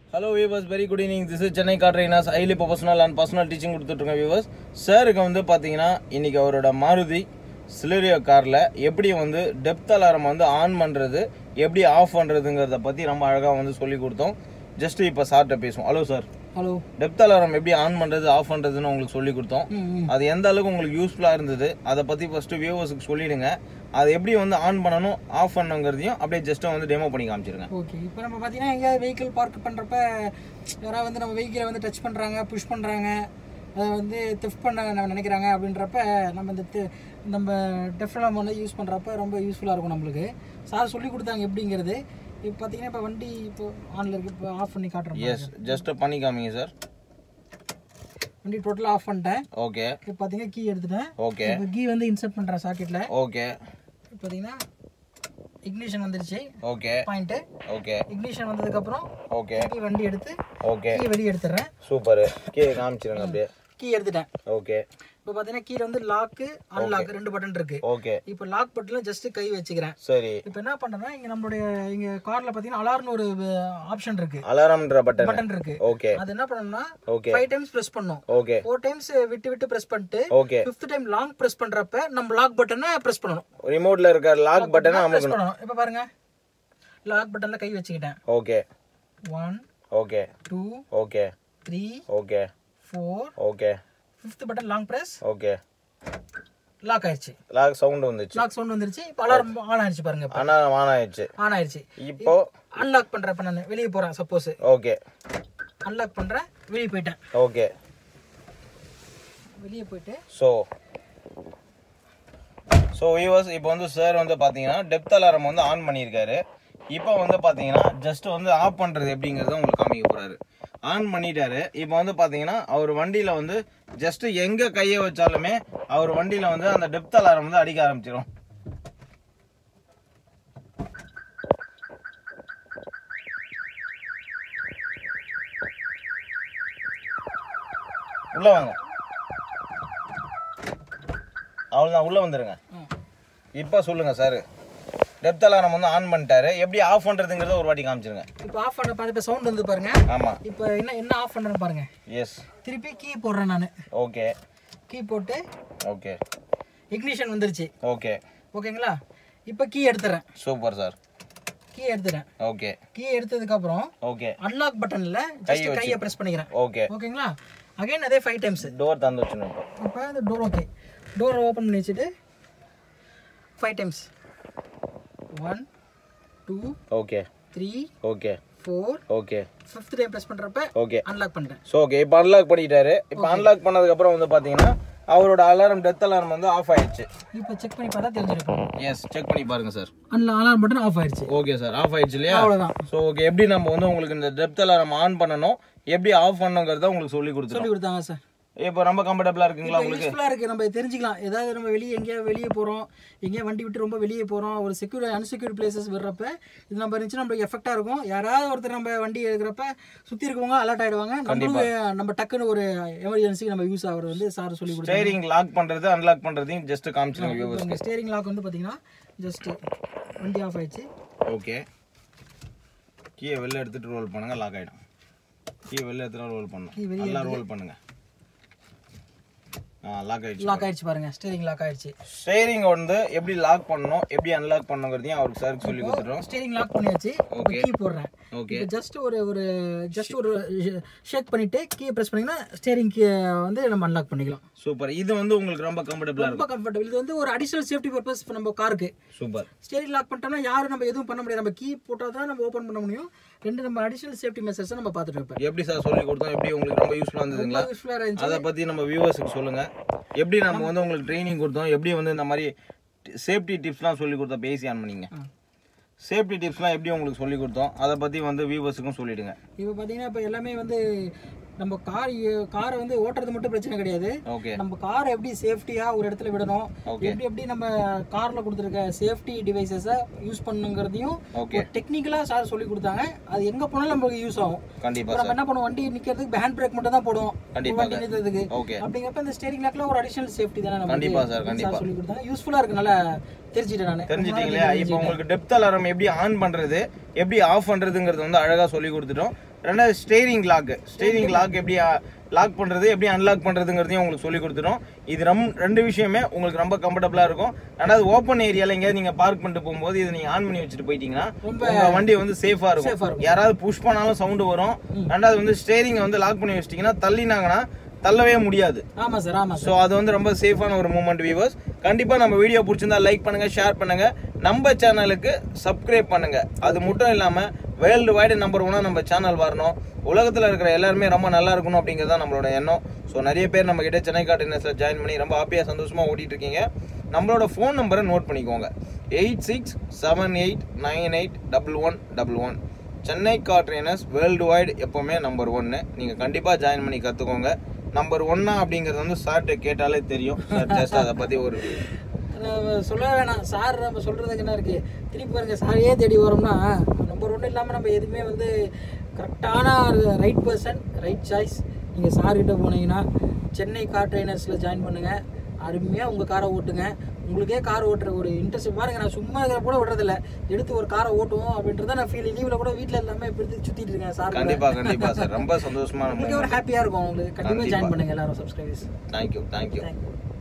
Hello viewers very good evening this is Chennai car trainers highly professional and personal teaching கொடுத்துட்ருக்கோம் viewers சாருக்கு வந்து பார்த்தீங்கன்னா இன்னைக்கு அவரோட மாருதி சிலரியோ காரில் எப்படி வந்து டெப்த் அலாரம் வந்து ஆன் பண்ணுறது எப்படி ஆஃப் பண்ணுறதுங்கிறத பற்றி ரொம்ப அழகாக வந்து சொல்லி கொடுத்தோம் ஜஸ்ட் இப்போ சார்கிட்ட பேசுவோம் hello sir hello theft alarm எப்படி ஆன் பண்ணுறது ஆஃப் பண்ணுறதுன்னு உங்களுக்கு சொல்லி கொடுத்தோம் அது எந்த அளவுக்கு உங்களுக்கு யூஸ்ஃபுல்லாக இருந்தது அதை பற்றி ஃபஸ்ட்டு வியூவர்ஸுக்கு சொல்லிடுங்க அதை எப்படி வந்து ஆன் பண்ணணும் ஆஃப் பண்ணுங்கிறதையும் அப்படியே ஜஸ்ட்டாக வந்து டெமோ பண்ணி காமிச்சிருங்க ஓகே இப்போ நம்ம பார்த்தீங்கன்னா எங்கேயாவது வெஹிக்கிள் பார்க் பண்ணுறப்ப யாராவது வந்து நம்ம வெஹிக்கிளை வந்து டச் பண்ணுறாங்க புஷ் பண்ணுறாங்க அதை வந்து திஃப்ட் பண்ண நம்ம நினைக்கிறாங்க அப்படின்றப்ப நம்ம இந்த தி- நம்ம டெஃப்லாம் வந்து யூஸ் பண்ணுறப்ப ரொம்ப யூஸ்ஃபுல்லாக இருக்கும் நம்மளுக்கு சார் சொல்லி கொடுத்தாங்க எப்படிங்கிறது இப்போ பார்த்தீங்கன்னா இப்போ வண்டி இப்போ ஆனில் இருக்குது இப்போ ஆஃப் பண்ணி காட்டுறோம் எஸ் ஜஸ்ட் பண்ணி காமிங்க சார் வண்டி டோட்டலாக ஆஃப் பண்ணிட்டேன் ஓகே இப்போ பார்த்தீங்கன்னா கீ எடுத்துட்டேன் ஓகே இப்போ கீ வந்து இன்சர்ட் பண்ணுறேன் சாக்கெட்டில் ஓகே பார்த்தீங்கன்னா இக்னிஷன் வந்துருச்சு ஓகே பாயிண்ட்டு ஓகே இக்னிஷன் வந்ததுக்கப்புறம் ஓகே கீ வண்டி எடுத்து ஓகே கீ வெளியே எடுத்துடுறேன் சூப்பர் கீழே காமிச்சிருங்க அப்படியே கீ எடுத்துட்டேன் ஓகே இப்போ பார்த்தீங்கன்னா கீழே வந்து லாக்கு அன்லாக் ரெண்டு பட்டன் இருக்கு ஓகே இப்போ லாக் பட்டன்ல ஜஸ்ட் கை வச்சுக்கிறேன் சரி இப்போ என்ன பண்றேன்னா இங்க நம்மளுடைய இங்க கார்ல பார்த்தீங்கன்னா அலார்னு ஒரு ஆப்ஷன் இருக்கு அலாரம்ன்ற பட்டன் பட்டன் இருக்கு ஓகே அது என்ன பண்ணணும்னா ஓகே ஃபைவ் டைம்ஸ் பிரஸ் பண்ணும் ஓகே ஃபோர் டைம்ஸ் விட்டு விட்டு பிரஸ் பண்ணிட்டு okay fifth time long press பண்றப்ப நம்ம லாக் பட்டனை பிரஸ் பண்ணணும் ரிமோட்ல இருக்க லாக் பட்டனை பிரஸ் அமுக்கணும் பண்ணணும் இப்போ பாருங்க லாக் பட்டன்ல கை வச்சுக்கிட்டேன் okay one okay two okay three okay four okay fifth button long press okay lock ஆயிடுச்சு லாக் சவுண்ட் வந்துச்சு லாக் சவுண்ட் வந்துருச்சு இப்போ அலாரம் ஆன் ஆயிடுச்சு பாருங்க இப்போ ஆனா ஆன் ஆயிடுச்சு ஆன் ஆயிடுச்சு இப்போ அன்லாக் பண்றப்ப நான் வெளியே போறேன் சப்போஸ் ஓகே அன்லாக் பண்றேன் வெளியே போயிட்டேன் ஓகே வெளியே போயிட்டு ஸோ ஸோ வியூவர்ஸ் இப்போ வந்து சார் வந்து பார்த்தீங்கன்னா டெப்த் அலாரம் வந்து ஆன் பண்ணியிருக்காரு இப்போ வந்து பார்த்தீங்கன்னா ஜஸ்ட் வந்து ஆஃப் பண்ணுறது எப்படிங்கிறத உங்களுக்கு காமிக்க போகிறாரு ஆன் பண்ணிட்டாரு இப்போ வந்து பார்த்தீங்கன்னா அவர் வண்டியில் வந்து ஜஸ்ட் எங்கே கையை வச்சாலுமே அவர் வண்டியில் வந்து அந்த டெப்த் அலாரம் வந்து அடிக்க ஆரம்பிச்சிடும் உள்ள வாங்க அவ்வளோதான் உள்ள வந்துருங்க ம். இப்போ சொல்லுங்க சார் டெப்த் அலாரம் வந்து ஆன் பண்ணிட்டாரு எப்படி ஆஃப் பண்றதுங்கிறத ஒரு வாட்டி காமிச்சிருங்க இப்போ ஆஃப் பண்ண பாருங்க இப்போ சவுண்ட் வந்து பாருங்க ஆமா இப்போ என்ன என்ன ஆஃப் பண்றேன்னு பாருங்க எஸ் திருப்பி கீ போடுறேன் நான் ஓகே கீ போட்டு ஓகே இக்னிஷன் வந்துருச்சு ஓகே ஓகேங்களா இப்போ கீ எடுத்துறேன் சூப்பர் சார் கீ எடுத்துறேன் ஓகே கீ எடுத்ததுக்கு அப்புறம் ஓகே அன்லாக் பட்டன்ல ஜஸ்ட் கையை பிரஸ் பண்ணிக்கிறேன் ஓகே ஓகேங்களா அகைன் அதே ஃபைவ் டைம்ஸ் டோர் தந்து வச்சுருங்க இப்போ இப்போ இந்த டோர் ஓகே டோர் ஓப்பன் பண்ணி வச்சுட்டு five times one two okay three okay four okay fifth time press பண்ணுறப்ப ஓகே அன்லாக் பண்ணுறேன் ஸோ ஓகே இப்போ அன்லாக் பண்ணிட்டாரு இப்போ அன்லாக் பண்ணதுக்கப்புறம் வந்து பார்த்தீங்கன்னா அவரோட அலாரம் டெத் அலாரம் வந்து ஆஃப் ஆயிடுச்சு இப்போ செக் பண்ணி பார்த்தா தெரிஞ்சிருக்கும் எஸ் செக் பண்ணி பாருங்க சார் அன்ல அலாரம் பட்டன் ஆஃப் ஆயிடுச்சு ஓகே சார் ஆஃப் ஆயிடுச்சு இல்லையா அவ்வளோதான் ஸோ ஓகே எப்படி நம்ம வந்து உங்களுக்கு இந்த டெப்த் அலாரம் ஆன் பண்ணணும் எப்படி ஆஃப் பண்ணணுங்கிறத உங்களுக்கு சொல்லி கொடுத்துருவோம் சொல்லி கொடுத்தாங்க சார் இப்போ ரொம்ப கம்ஃபர்டபுளாக இருக்குங்களா உங்களுக்கு யூஸ்ஃபுல்லாக இருக்குது நம்ம தெரிஞ்சுக்கலாம் ஏதாவது நம்ம வெளியே எங்கேயா வெளியே போகிறோம் எங்கேயா வண்டி விட்டு ரொம்ப வெளியே போகிறோம் ஒரு செக்யூர் அன்செக்யூர்ட் பிளேசஸ் வர்றப்ப இது நம்ம இருந்துச்சுன்னா நம்மளுக்கு எஃபெக்டாக இருக்கும் யாராவது ஒருத்தர் நம்ம வண்டி எடுக்கிறப்ப சுற்றி இருக்கவங்க அலர்ட் ஆகிடுவாங்க நம்மளும் நம்ம டக்குன்னு ஒரு எமர்ஜென்சிக்கு நம்ம யூஸ் ஆகிறது வந்து சார் சொல்லி கொடுத்தாங்க ஸ்டேரிங் லாக் பண்ணுறது அன்லாக் பண்ணுறதையும் ஜஸ்ட் காமிச்சிருங்க வியூவர்ஸ் உங்கள் ஸ்டேரிங் லாக் வந்து பார்த்தீங்கன்னா ஜஸ்ட் வண்டி ஆஃப் ஆயிடுச்சு ஓகே கீயை வெளில எடுத்துட்டு ரோல் பண்ணுங்க லாக் ஆகிடும் கீயை வெளில எடுத்துட்டு ரோல் பண்ணும் நல்லா ரோல் பண்ணுங்க ஆ லாக் ஆயிடுச்சு லாக் ஆயிடுச்சு பாருங்க ஸ்டேரிங் லாக் ஆயிடுச்சு ஸ்டேரிங் வந்து எப்படி லாக் பண்ணணும் எப்படி அன்லாக் பண்ணணுங்கிறதையும் அவருக்கு சாருக்கு சொல்லி கொடுத்துட்டோம் ஸ்டேரிங் லாக் பண்ணியாச்சு இப்போ கீ போடுறேன் ஓகே இப்போ ஜஸ்ட் ஒரு ஒரு ஜஸ்ட் ஒரு ஷேக் பண்ணிட்டு கீயை ப்ரெஸ் பண்ணீங்கன்னா ஸ்டேரிங் கீ வந்து நம்ம அன்லாக் பண்ணிக்கலாம் சூப்பர் இது வந்து உங்களுக்கு ரொம்ப கம்ஃபர்டபுளாக இருக்கும் ரொம்ப கம்ஃபர்டபுள் இது வந்து ஒரு அடிஷனல் சேஃப்டி பர்பஸ் நம்ம காருக்கு சூப்பர் ஸ்டேரிங் லாக் பண்ணிட்டோம்னா யாரும் நம்ம எதுவும் பண்ண முடியாது நம்ம கீ போட்டால் தான் நம்ம ஓப்பன் பண்ண முடியும் ரெண்டு நம்ம அடிஷனல் சேஃப்டி மெசர்ஸை நம்ம பார்த்துட்டு இருப்போம் எப்படி சார் சொல்லி கொடுத்தோம் எப்படி உங்களுக்கு ரொம்ப யூஸ்ஃபுல்லாக இருந்ததுங்களா யூஸ்ஃபுல்லாக இருந்துச்சு அதை பற்றி நம்ம வியூவர்ஸுக்கு சொல்லுங்கள் எப்படி நம்ம வந்து உங்களுக்கு ட்ரைனிங் கொடுத்தோம் எப்படி வந்து இந்த மாதிரி சேஃப்டி டிப்ஸ்லாம் சொல்லி கொடுத்தோம் பேசி ஆன் பண்ணீங்க சேஃப்டி டிப்ஸ்லாம் எப்படி உங்களுக்கு சொல்லி கொடுத்தோம் அதை பற்றி வந்து வியூவர்ஸுக்கும் சொல்லிடுங்க இப்போ பார்த்தீங்கன்னா இப்போ எல்லாமே வந்து நம்ம கார் காரை வந்து ஓட்டுறது மட்டும் பிரச்சனை கிடையாது ஓகே நம்ம காரை எப்படி சேஃப்டியா ஒரு இடத்துல விடணும் Okay. எப்படி எப்படி நம்ம கார்ல கொடுத்துருக்க சேஃப்டி டிவைசஸை யூஸ் பண்ணுங்கிறதையும் ஓகே டெக்னிக்கலா சார் சொல்லி கொடுத்தாங்க அது எங்க போனாலும் நமக்கு யூஸ் ஆகும் கண்டிப்பாக இப்போ நம்ம என்ன பண்ணுவோம் வண்டி நிக்கிறதுக்கு ஹேண்ட் பிரேக் மட்டும் தான் போடுவோம் கண்டிப்பா வண்டி நிறுத்துறதுக்கு ஓகே அப்படிங்கிறப்ப இந்த ஸ்டேரிங் லாக்ல ஒரு அடிஷனல் சேஃப்டி தானே நமக்கு கண்டிப்பா சார் சார் கண்டிப்பா சொல்லி கொடுத்தாங்க யூஸ்ஃபுல்லா இருக்கு நல்லா தெரிஞ்சுட்டேன் நான் தெரிஞ்சிட்டீங்களா இப்போ உங்களுக்கு டெப்த் அலாரம் எப்படி ஆன் பண்றது எப்படி ஆஃப் பண்றதுங்கிறது வந்து அழகா சொல்லி கொடுத்துட்டோம் ரெண்டாவது ஸ்டேரிங் லாக் ஸ்டேரிங் லாக் எப்படி லாக் பண்றது எப்படி அன்லாக் பண்றதுங்கிறதையும் உங்களுக்கு சொல்லி கொடுத்துரும் இது ரம் ரெண்டு விஷயமே உங்களுக்கு ரொம்ப கம்ஃபர்டபுளா இருக்கும் ரெண்டாவது ஓப்பன் ஏரியால எங்கேயாவது நீங்க பார்க் பண்ணிட்டு போகும்போது இதை நீங்க ஆன் பண்ணி வச்சுட்டு போயிட்டீங்கன்னா ரொம்ப உங்க வண்டி வந்து சேஃபா Safe ஆ இருக்கும் இருக்கும். யாராவது புஷ் பண்ணாலும் சவுண்ட் வரும் ரெண்டாவது வந்து ஸ்டேரிங் வந்து லாக் பண்ணி வச்சிட்டீங்கன்னா தள்ளினாங்கன்னா தள்ளவே முடியாது ஆமா சார் ஆமா ஸோ அது வந்து ரொம்ப சேஃபான ஒரு மூமெண்ட் வியூவர்ஸ் கண்டிப்பா நம்ம வீடியோ பிடிச்சிருந்தா லைக் பண்ணுங்க ஷேர் பண்ணுங்க நம்ம சேனலுக்கு சப்ஸ்கிரைப் பண்ணுங்க அது மட்டும் இல்லாம வேர்ல்டு வைடு நம்பர் ஒன்னா நம்ம சேனல் வரணும் உலகத்துல இருக்கிற எல்லாருமே ரொம்ப நல்லா இருக்கணும் அப்படிங்கிறது தான் நம்மளோட எண்ணம் ஸோ நிறைய பேர் நம்ம கிட்ட சென்னை கார்டினர்ஸ்ல ஜாயின் பண்ணி ரொம்ப ஹாப்பியா சந்தோஷமா ஓட்டிட்டு இருக்கீங்க நம்மளோட ஃபோன் நம்பரை நோட் பண்ணிக்கோங்க eight six seven eight nine eight double one double one Chennai car trainers world wide எப்போவுமே நம்பர் ஒன்று நீங்கள் கண்டிப்பாக ஜாயின் பண்ணி கற்றுக்கோங்க நம்பர் ஒன்னா அப்படிங்கிறது வந்து சார்ட்ட கேட்டாலே தெரியும் சார் ஜஸ்ட் அதை பற்றி ஒரு நம்ம சொல்ல வேணாம் சார் நம்ம சொல்றதுக்கு என்ன இருக்கு திருப்பி பாருங்க சாரையே தேடி வரோம்னா நம்பர் ஒன்றும் இல்லாமல் நம்ம எதுவுமே வந்து கரெக்டான ரைட் பர்சன் ரைட் சாய்ஸ் நீங்கள் சார்கிட்ட போனீங்கன்னா சென்னை கார் ட்ரைனர்ஸில் ஜாயின் பண்ணுங்கள் அருமையாக உங்கள் காரை ஓட்டுங்க உங்களுக்கே கார் ஓட்டுற ஒரு இன்ட்ரெஸ்ட் பாருங்க நான் சும்மா இருக்கிற கூட விடுறதில்ல எடுத்து ஒரு காரை ஓட்டுவோம் அப்படின்றத நான் ஃபீல் லீவில் கூட வீட்டில் எல்லாமே இப்படி எடுத்து சுற்றிட்டு இருக்கேன் சார் கண்டிப்பாக கண்டிப்பாக சார் ரொம்ப சந்தோஷமான உங்களுக்கு ஒரு ஹாப்பியாக இருக்கும் உங்களுக்கு கண்டிப்பாக ஜாயின் பண்ணுங்கள் எல்லாரும் சப்ஸ்கிரைபர்ஸ் தேங்க்யூ தேங்க்யூ தேங்க்யூ